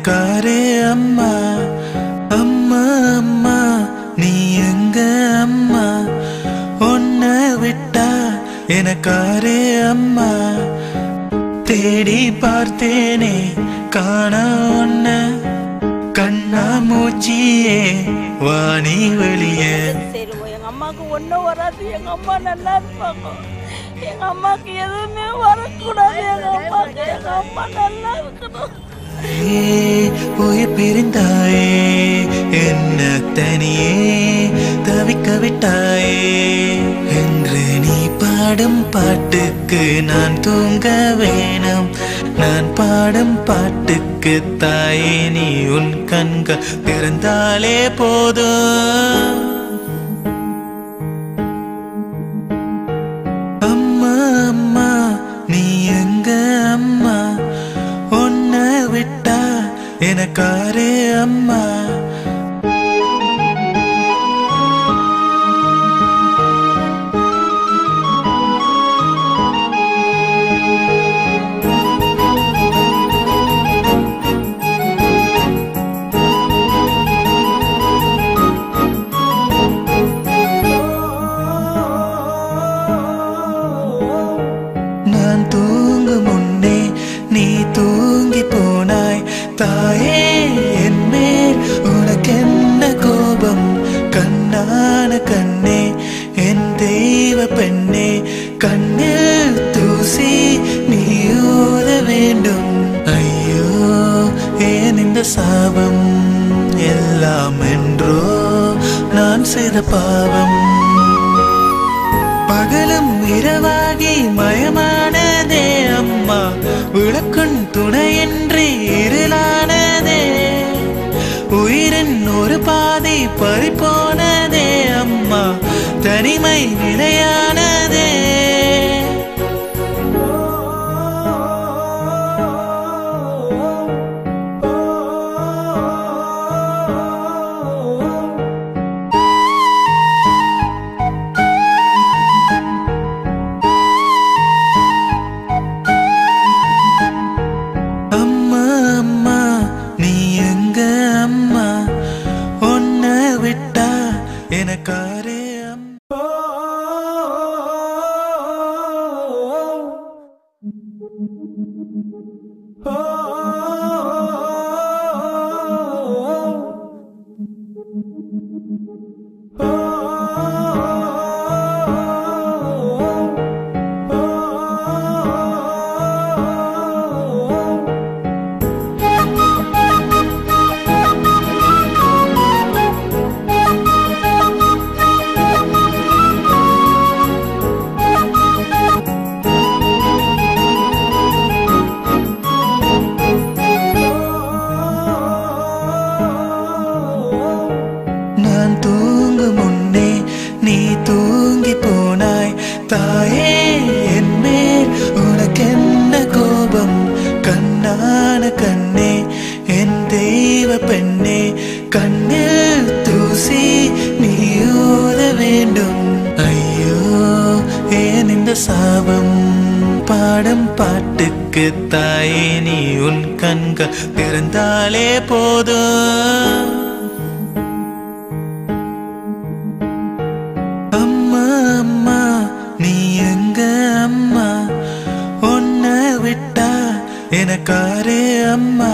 எனக்காரே அம்மா அம்மா அம்மா நீ எங்க அம்மா உன்னை விட்டா எனக்காரே அம்மா தேடி பார்த்தேனே காண ஒன்ன கண்ணா மூச்சியே வாணி வெளியே செய்வோம் எங்க அம்மாவுக்கு ஒன்றும் வராது எங்க அம்மா நல்லா இருப்பாங்க எங்க அம்மாவுக்கு எதுவுமே வரக்கூடாது எங்க அம்மாவுக்கு எங்க அம்மா நல்லா இருக்கணும் ஏ, உயிர் பிரிந்தாயே என்ன தனியே தவிக்க விட்டாயே என்று நீ பாடும் பாட்டுக்கு நான் தூங்க வேணும் நான் பாடும் பாட்டுக்கு தாயே நீ உன் கண்கள் திறந்தாலே போதும் அம்மா அம்மா நீ எங்க அம்மா உன்னை விட்டா எனக்காரே அம்மா நான் தூங்கும் முன்னே நீ தூங்கி போனாய் தாயே என் மேல் உனக்கென்ன கோபம் கண்ணான கண்ணே என் தெய்வ பெண்ணே கண்ணில் தூசி நீ ஊத வேண்டும் ஐயோ ஏன் இந்த சாபம் எல்லாம் என்றோ நான் செய்த பாவம் பகலும் இரவாகி மயமானதே அம்மா விளக்குன் துணையின்றி இருளானதே உயிரின் ஒரு பாதை பறிப்போனதே அம்மா தனிமை நிலையானதே அம்மா அம்மா நீ எங்க அம்மா உன்னை விட்டா எனக்காரே அம்மா நான் தூங்கும் முன்னே நீ தூங்கி போனாய் தாயே என் மேல் உனக்கென்ன கோபம் கண்ணான கண்ணே என் தெய்வ பெண்ணே கண்ணில் தூசி நீ ஊத வேண்டும் ஐயோ ஏன் இந்த சாபம் பாடும் பாட்டுக்கு தாயே நீ உன் கண்கள் திறந்தாலே போதும் அம்மா அம்மா நீ எங்க அம்மா உன்னை விட்டா எனக்காரே அம்மா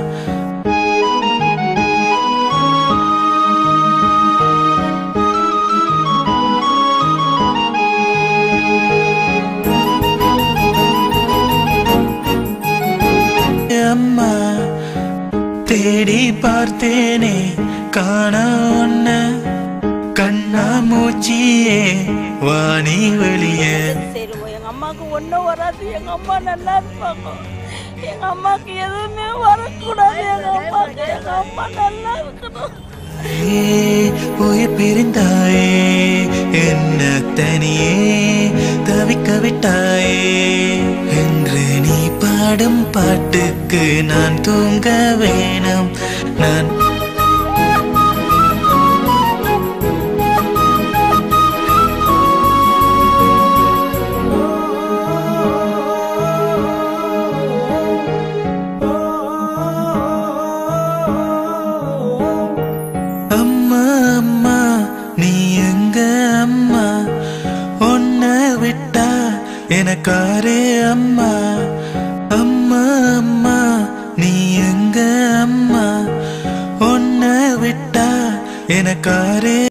அம்மா தேடி பார்த்தேனே காண ஒன்ன கண்ணா மூச்சியே வாணி வெளியே செய்வோம் எங்க அம்மாவுக்கு ஒன்றும் வராது எங்க அம்மா நல்லா இருப்பாங்க எங்க அம்மாவுக்கு எதுவுமே வரக்கூடாது எங்க அம்மாவுக்கு எங்க அம்மா நல்லா இருக்கணும் ஏ, உயிர் பிரிந்தாயே என்ன தனியே தவிக்க விட்டாயே என்று நீ பாடும் பாட்டுக்கு நான் தூங்க வேணும் நான் எனக்காரே அம்மா அம்மா அம்மா நீ எங்க அம்மா உன்னை விட்டா எனக்காரே